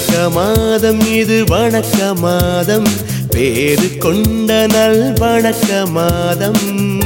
வணக்க மாதம் இது வணக்க மாதம் பேரு கொண்ட நல் வணக்க மாதம்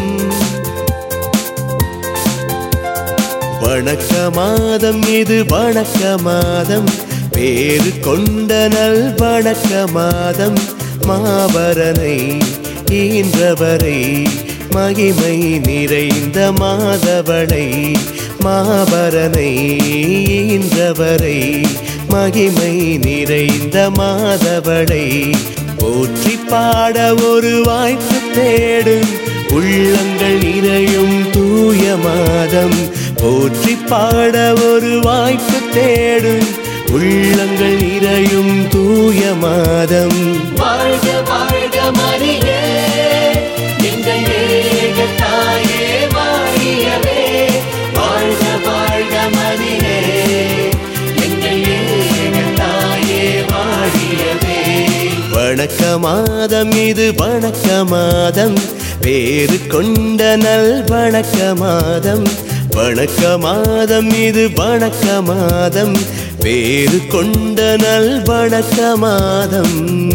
வணக்க மாதம் இது வணக்க மாதம் பேரு கொண்ட நல் வணக்க மாதம் மாபரனை ஈன்றவரை மகிமை நிறைந்த மாதவனை மாபரனை ஈன்றவரை மகிமை நிறைந்த மாதவனை போற்றி பாட ஒரு வாய்ப்பு தேடும் உள்ளங்கள் நிறையும் தூய மாதம் போற்றி பாட ஒரு வாய்ப்பு தேடும் உள்ளங்கள் நிறையும் தூய மாதம் வாழ்க வாழ்க மரியே எங்கள் ஏக தாயே வாழியவே வாழ்க வாழ்க மரியே எங்கள் ஏக தாயே வாழியவே வணக்க மாதம் இது வணக்க மாதம் வேறு கொண்ட நல் வணக்க மாதம் வணக்க மாதம் இது வணக்க மாதம் வேறு கொண்ட நல் வணக்க மாதம்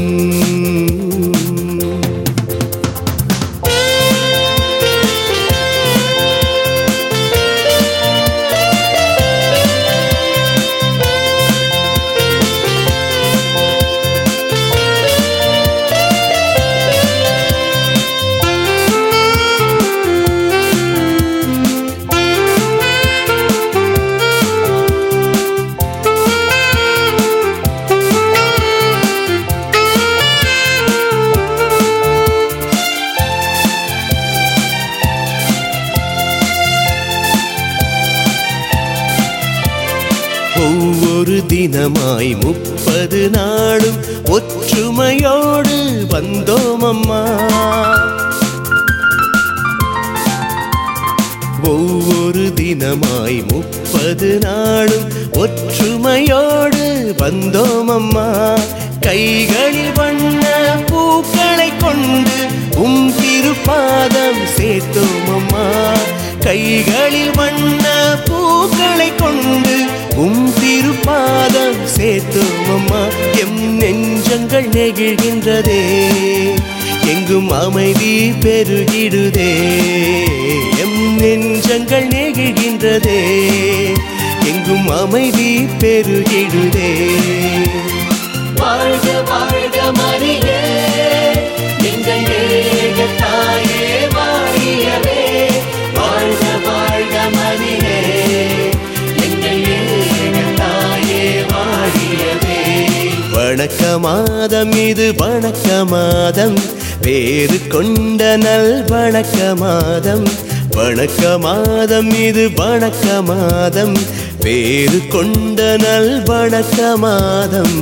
ஒவ்வொரு தினமாய் முப்பது நாளும் ஒற்றுமையோடு வந்தோம் அம்மா ஒவ்வொரு தினமாய் முப்பது நாளும் ஒற்றுமையோடு வந்தோம் அம்மா கைகளில் வண்ண பூக்களை கொண்டு உம் திருப்பாதம் சேர்த்தோம் அம்மா கைகளில் வண்ண பூக்களை கொண்டு உம் திருப்பாதம் சேர்த்தோம் அம்மா எம் நெஞ்சங்கள் நெகிழ்கின்றதே எங்கும் அமைதி பெருகிடுதே எம் நெஞ்சங்கள் நெகிழ்கின்றதே எங்கும் அமைதி பெருகிடுதே வாழ்க வாழ்க மரியே எங்கள் ஏக தாயே வாழியவே வாழ்க வாழ்க மரியே எங்கள் ஏக தாயே வாழியவே வணக்க மாதம் இது வணக்க மாதம் வேறு கொண்ட நல் வணக்க மாதம் வணக்க மாதம் இது வணக்க மாதம் வேறு கொண்ட நல் வணக்க மாதம்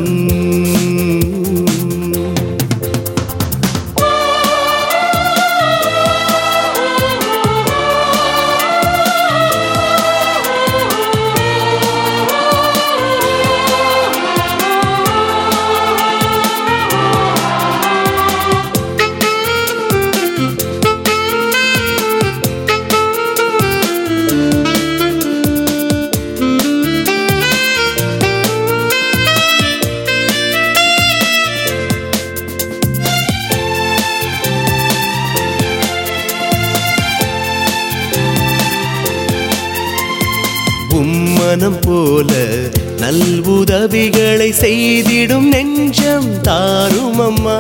உம்மனம் போல நல் உதவிகளை செய்திடும் நெஞ்சம் தாரும் அம்மா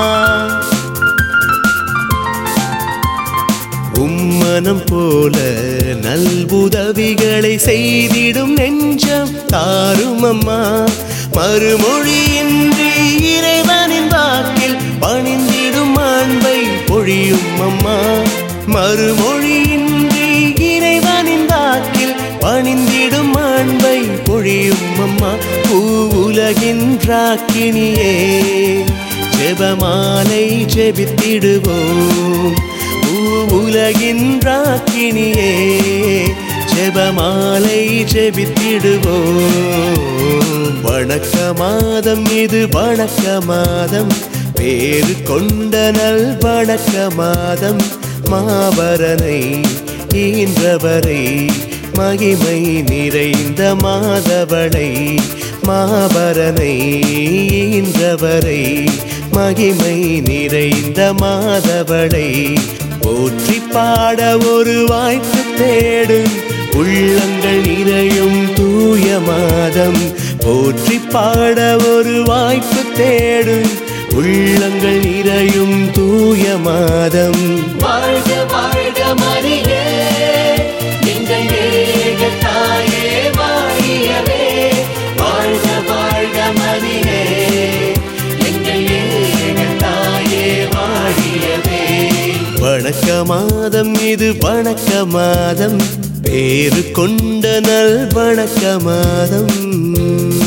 உம்மனம் போல நல் உதவிகளை செய்திடும் நெஞ்சம் தாரும் அம்மா மறுமொழியின்றி இறைவனின் வாக்கில் பணிந்திடும் அன்பை பொழியும் அம்மா மறுமொழியின்றி இறைவனின் வாக்கில் பணிந்திடும் அன்பை பொழியும் அம்மா பூவுலகின் ராக்கினியே ஜெபமாலை ஜெபித்திடுவோம் பூவுலகின் ராக்கினியே ஜெபமாலை ஜெபித்திடுவோம் வணக்க மாதம் இது வணக்க மாதம் பேரு கொண்ட நல் வணக்க மாதம் மாபரனை ஈன்றவரை மகிமை நிறைந்த மாதவனை மாபரனை ஈன்றவரை மகிமை நிறைந்த மாதவளை போற்றி பாட ஒரு வாய்ப்பு தேடும் உள்ளங்கள் நிறையும் தூய மாதம் போற்றி பாட ஒரு வாய்ப்பு தேடும் உள்ளங்கள் நிறையும் தூய மாதம் வாழ்க வாழ்க மரியே எங்கள் ஏக தாயே வாழியவே வாழ்க வாழ்க மரியே எங்கள் ஏக தாயே வாழியவே வணக்க மாதம் இது வணக்க மாதம் பேரு கொண்ட நல் வணக்க மாதம்